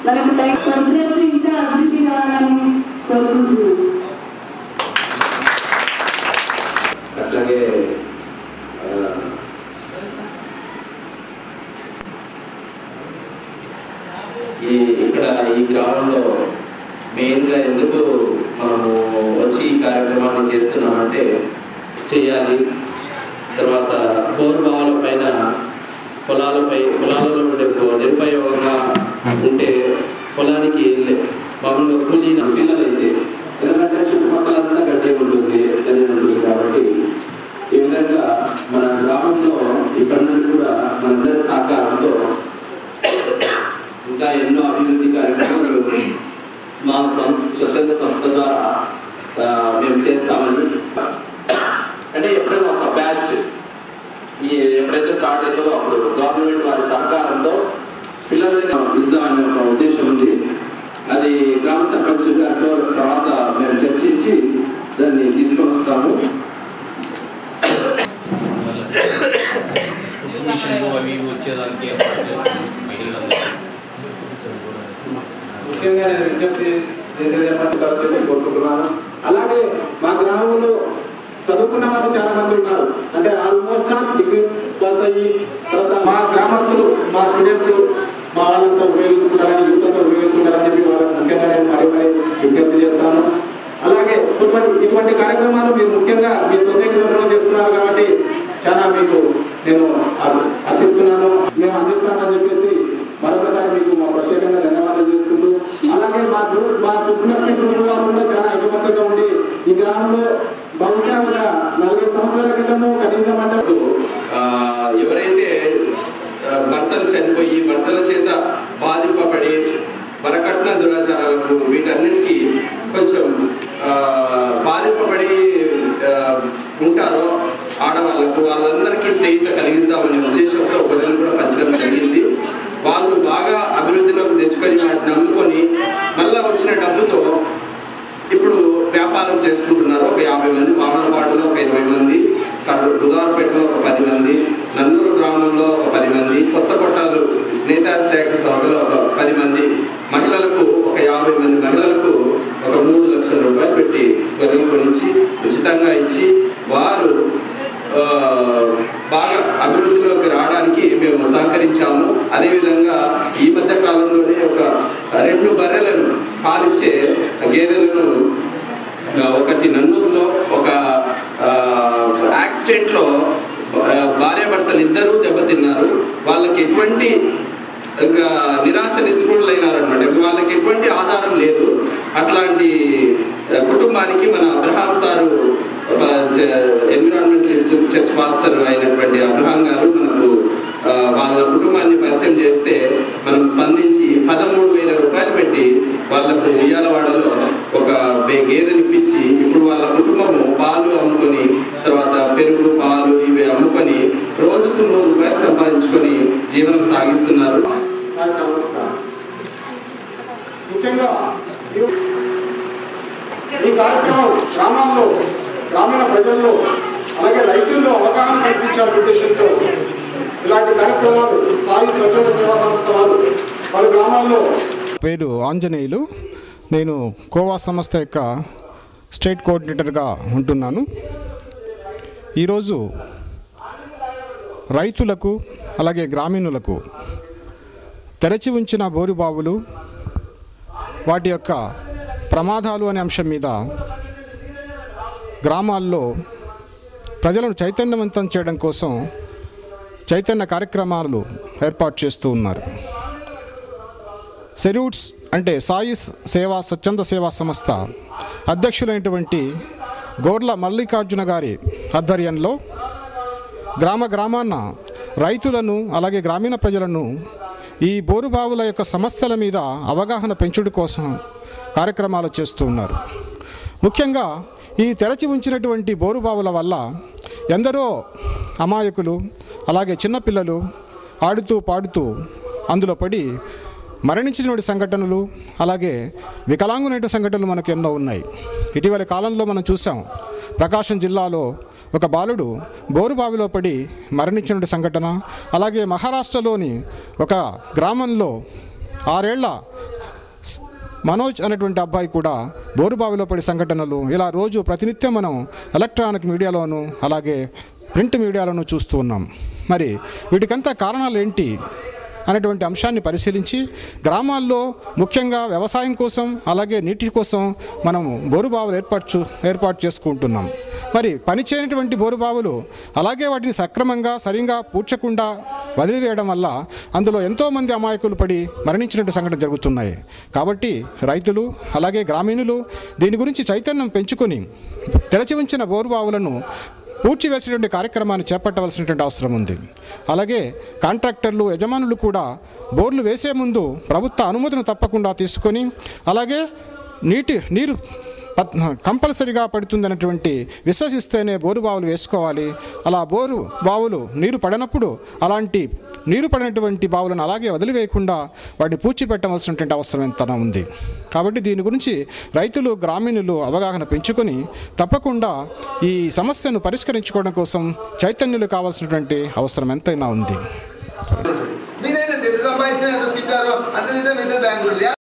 మనకు టైం పరిశ్రమ ఇంకా అభివృద్ధి కావాలని కోరుకుంటున్నాను అట్లాగే ఆ, ఈ ఇక్కడ ఈ గ్రామంలో మెయిన్గా ఎందుకు మనము వచ్చి ఈ కార్యక్రమాన్ని చేస్తున్నామంటే చేయాలి తర్వాత బోర్బావుల పైన పొలాలపై పొలాలలో ఉండే బో- నిరుపయోగంగా ఉంటే పొలానికి వెళ్ళే మామూలుగా కూలీ పిల్లలైతే ఎందుకంటే చుట్టుపక్కలంతా గడ్డి ఉంటుంది గడ్డి ఉంటుంది కాబట్టి ఈ విధంగా మన గ్రామంలో ఇక్కడ నుండి కూడా మనందరి సహకారంతో ఇంకా ఎన్నో అభివృద్ధి కార్యక్రమాలు మా సంస్థ స్వచ్ఛంద సంస్థ ద్వారా ఆ, మేము చేస్తామని అంటే ఎప్పుడైనా ఒక బ్యాచ్ ఈ ఎప్పుడైతే స్టార్ట్ అవుతుందో అప్పుడు గవర్నమెంట్ వారి సహకారంతో పిల్లలని ఇద్దామనే ఒక ఉద్దేశం ఉంది అది గ్రామ సర్పంచ్ గారితో తర్వాత మేము చర్చించి దాన్ని తీసుకొని వస్తాము మిషన్లు అవి ఇవి వచ్చేదానికి మహిళలందరూ ముఖ్యంగా నేను విజ్ఞప్తి చేసేది ఏమంటే తరగతి కోరుకుంటున్నాను అలాగే మా గ్రామంలో చదువుకున్న వారు చాలా మంది ఉన్నారు అంటే ఆల్మోస్ట్ ఆల్ డిగ్రీ పాస్ అయ్యి తర్వాత మా గ్రామస్తులు మా స్టూడెంట్స్ మా వాళ్ళంతా ఉపయోగించుకుంటారని యువతతో ఉపయోగించుకుంటారని చెప్పి వాళ్ళకి ముఖ్యంగా నేను మరీ మరీ విజ్ఞప్తి చేస్తాను అలాగే ఇటువంటి ఇటువంటి కార్యక్రమాలు మీరు ముఖ్యంగా మీ సొసైటీ తరఫున చేస్తున్నారు కాబట్టి చాలా మీకు నేను ఆ- ఆశిస్తున్నాను మేము అందిస్తామని చెప్పేసి మరొకసారి మీకు మా ప్రత్యేకంగా ధన్యవాదాలు చేసుకుంటూ అలాగే మా గ్రూప్ మా కుటుంబ గ్రూప్ వారు కూడా చాలా ఐకమత్యంగా ఉండి ఈ గ్రామంలో బహుశా ఒక నలభై సంవత్సరాల క్రితము కనీసం అంటే ఆ, ఎవరైతే ఆ, భర్తలు చనిపోయి భర్తల చేత బాధింపబడి వరకట్న దురాచారాలకు వీటన్నిటికీ కొంచెం ఆ, బాధింపబడి ఆ, ఉంటారో ఆడవాళ్ళకు వాళ్ళందరికీ స్నేహిత కలిగిస్తామనే ఉద్దేశంతో గొర్రెలు కూడా పంచడం జరిగింది వాళ్ళు బాగా అభివృద్ధిలోకి తెచ్చుకొని వాటిని నమ్ముకొని మళ్ళా వచ్చిన డబ్బుతో ఇప్పుడు వ్యాపారం చేసుకుంటున్నారు ఒక యాభై మంది మామలపాడులో ఒక ఇరవై మంది కర్నూలు బుధారపేటలో ఒక పది మంది నన్నూరు గ్రామంలో ఒక పది మంది కొత్త కొట్టాలు నేతాజ్ ట్యాక్స్ అవతల ఒక పది మంది మహిళలకు ఒక యాభై మంది మహిళలకు ఒక మూడు లక్షల రూపాయలు పెట్టి గొర్రెలు కొనిచ్చి ఉచితంగా ఇచ్చి వారు ఆ, బాగా అభివృద్ధిలోకి రావడానికి మేము సహకరించాము అదేవిధంగా ఈ మధ్య కాలంలోనే ఒక రెండు బర్రెలను పాలిచ్చే గేదెలను ఆ, ఒకటి నన్నూరులో ఒక యాక్సిడెంట్లో భార్యాభర్తలు ఇద్దరూ దెబ్బతిన్నారు వాళ్ళకి ఎటువంటి ఇంకా నిరాశ నిస్పృహులైనారనమాట వాళ్ళకి ఎటువంటి ఆధారం లేదు అట్లాంటి ఆ, కుటుంబానికి మన Abraham sir environmentalist church master అయినటువంటి అబ్రహాం గారు మనకు ఆ, వాళ్ళ కుటుంబాన్ని పరిచయం చేస్తే మనం స్పందించి పదమూడు వేల రూపాయలు పెట్టి వాళ్ళకు ఉయ్యాలవాడలో ఒక బే- గేదెనిప్పించి ఇప్పుడు వాళ్ళ కుటుంబము పాలు అమ్ముకొని తర్వాత పెరుగు పాలు ఇవి అమ్ముకొని రోజుకు నూరు రూపాయలు సంపాదించుకొని జీవనం సాగిస్తున్నారు నాకు నమస్కారం ముఖ్యంగా ఈ- ఈ కార్యక్రమం గ్రామాల్లో గ్రామీణ ప్రజల్లో అలాగే రైతుల్లో అవగాహన కల్పించాలనే ఉద్దేశంతో ఇలాంటి కార్యక్రమాలు సాయి స్వచ్ఛంద సేవా సంస్థ వారు వారి గ్రామాల్లో పేరు ఆంజనేయులు నేను కోవా సంస్థ యొక్క స్టేట్ కోఆర్డినేటర్గా ఉంటున్నాను ఈరోజు రైతులకు అలాగే గ్రామీణులకు తెరచి ఉంచిన బోరుబావులు వాటి యొక్క ప్రమాదాలు అనే అంశం మీద గ్రామాల్లో ప్రజలను చైతన్యవంతం చేయడం కోసం చైతన్య కార్యక్రమాలు ఏర్పాటు చేస్తూ ఉన్నారు సెరూట్స్ అంటే సాయి సేవా స్వచ్ఛంద సేవా సంస్థ అధ్యక్షులైనటువంటి గోర్ల మల్లికార్జున గారి ఆధ్వర్యంలో గ్రామ గ్రామాన రైతులను అలాగే గ్రామీణ ప్రజలను ఈ బోరుబావుల యొక్క సమస్యల మీద అవగాహన పెంచుడు కోసం కార్యక్రమాలు చేస్తూ ఉన్నారు ముఖ్యంగా ఈ తెరచి ఉంచినటువంటి బోరుబావుల వల్ల ఎందరో అమాయకులు అలాగే చిన్నపిల్లలు ఆడుతూ పాడుతూ అందులో పడి మరణించినటువంటి సంఘటనలు అలాగే వికలాంగునైన సంఘటనలు మనకు ఎన్నో ఉన్నాయి ఇటీవల కాలంలో మనం చూసాం ప్రకాశం జిల్లాలో ఒక బాలుడు బోరుబావిలో పడి మరణించిన సంఘటన అలాగే మహారాష్ట్రలోని ఒక గ్రామంలో ఆరేళ్ల మనోజ్ అనేటువంటి అబ్బాయి కూడా బోరుబావిలో పడి సంఘటనలు ఇలా రోజు ప్రతినిత్యం మనం ఎలక్ట్రానిక్ మీడియాలోను అలాగే ప్రింట్ మీడియాలోను చూస్తూ ఉన్నాం మరి వీటికంతా కారణాలు ఏంటి అనేటువంటి అంశాన్ని పరిశీలించి గ్రామాల్లో ముఖ్యంగా వ్యవసాయం కోసం అలాగే నీటి కోసం మనం బోరుబావులు ఏర్పాటు చూ- ఏర్పాటు చేసుకుంటున్నాం మరి పని చేయనటువంటి బోరుబావులు అలాగే వాటిని సక్రమంగా సరిగా పూడ్చకుండా వదిలివేయడం వల్ల అందులో ఎంతోమంది అమాయకులు పడి మరణించినట్టు సంఘటన జరుగుతున్నాయి కాబట్టి రైతులు అలాగే గ్రామీణులు దీని గురించి చైతన్యం పెంచుకొని తెరచి ఉంచిన బోరుబావులను పూడ్చివేసేటువంటి కార్యక్రమాన్ని చేపట్టవలసినటువంటి అవసరం ఉంది అలాగే కాంట్రాక్టర్లు యజమానులు కూడా బోర్లు వేసే ముందు ప్రభుత్వ అనుమతిని తప్పకుండా తీసుకొని అలాగే నీటి నీరు పత్- కంపల్సరిగా పడుతుందన్నటువంటి విశ్వసిస్తేనే బోరు బావులు వేసుకోవాలి అలా బోరు బావులు నీరు పడినప్పుడు అలాంటి నీరు పడినటువంటి బావులను అలాగే వదిలివేయకుండా వాటిని పూడ్చిపెట్టవలసినటువంటి అవసరం ఎంతనా ఉంది కాబట్టి దీని గురించి రైతులు గ్రామీణులు అవగాహన పెంచుకొని తప్పకుండా ఈ సమస్యను పరిష్కరించుకోవడం కోసం చైతన్యులు కావాల్సినటువంటి అవసరం ఎంతైనా ఉంది మీరైనా ఎంత సంపాదించినా ఎంత తింటారో అంత తింటే మీద బ్యాంకులు